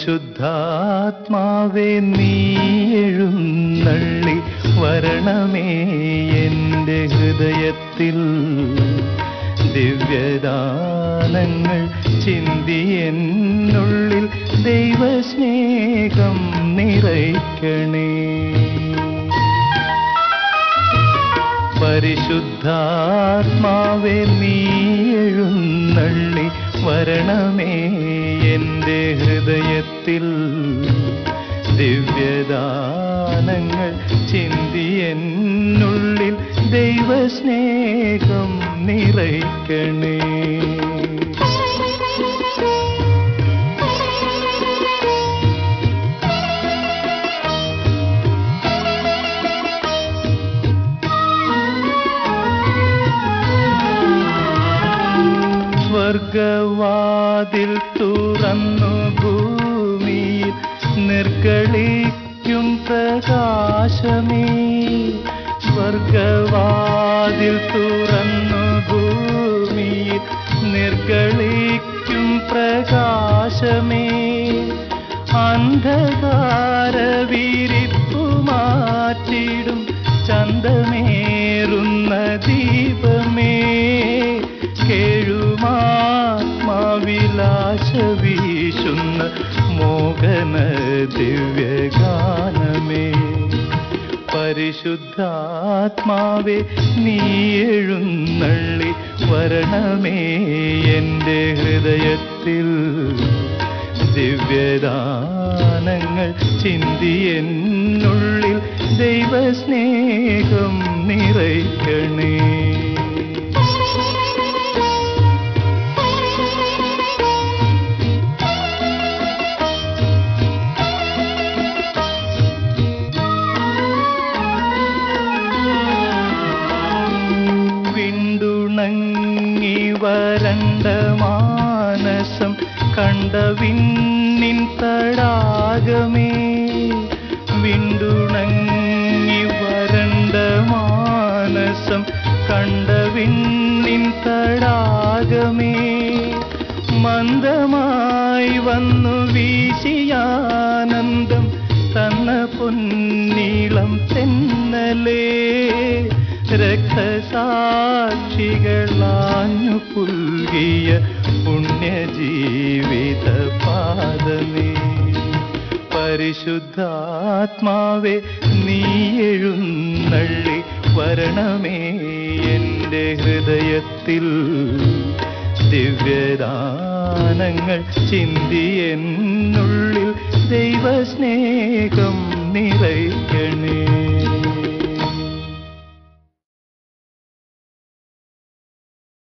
പരിശുദ്ധാത്മാവേ നീ എഴുന്നള്ളി വരണമേ എൻ്റെ ഹൃദയത്തിൽ ദിവ്യദാനങ്ങൾ ചിന്തി എന്നുള്ളിൽ ദൈവസ്നേഹം നിറയ്ക്കണേ പരിശുദ്ധാത്മാവേ നീ എഴുന്നള്ളി വരണമേ എൻ്റെ ഹൃദയത്തിൽ ദിവ്യദാനങ്ങൾ ചിന്തി എന്നുള്ളിൽ ദൈവസ്നേഹം നിറയ്ക്കണേ സ്വർഗവാതിൽ തുറന്നു ഭൂമിയിൽ നിർഗളിക്കും പ്രകാശമേ സ്വർഗവാതിൽ തുറന്നു ഭൂമിയിൽ നിർഗളിക്കും പ്രകാശമേ അന്ധകാര വിരിപ്പു മാറ്റിടും ചന്തമേറുന്ന ദീപമേ കേഴുമാത്മാവിലാശ വീശുന്ന മോഹന ദിവ്യഗാനമേ പരിശുദ്ധാത്മാവേ നീ എഴുന്നള്ളി വരണമേ എൻ്റെ ഹൃദയത്തിൽ ദിവ്യദാനങ്ങൾ ചിന്തി എന്നുള്ളിൽ ദൈവസ്നേഹം നിറയ്ക്കണേ വിണ്ടുണങ്ങി വരണ്ട മാനസം കണ്ട വിണ്ണിൻ തടാകമേ വിണ്ടുണങ്ങി വരണ്ട മാനസം കണ്ട വിണ്ണിൻ തടാകമേ മന്ദമായി വന്നു വീശിയാനന്ദം തന്ന പൊന്നീളം തെന്നലേ രക്തസാക്ഷികളാഞ്ഞു പുൽകിയ പുണ്യജീവിത പാദമേ പരിശുദ്ധാത്മാവേ നീ എഴുന്നള്ളി വരണമേ എൻ്റെ ഹൃദയത്തിൽ ദിവ്യദാനങ്ങൾ ചിന്തി എന്നുള്ളിൽ ദൈവസ്നേഹം നിറയ്ക്കണേ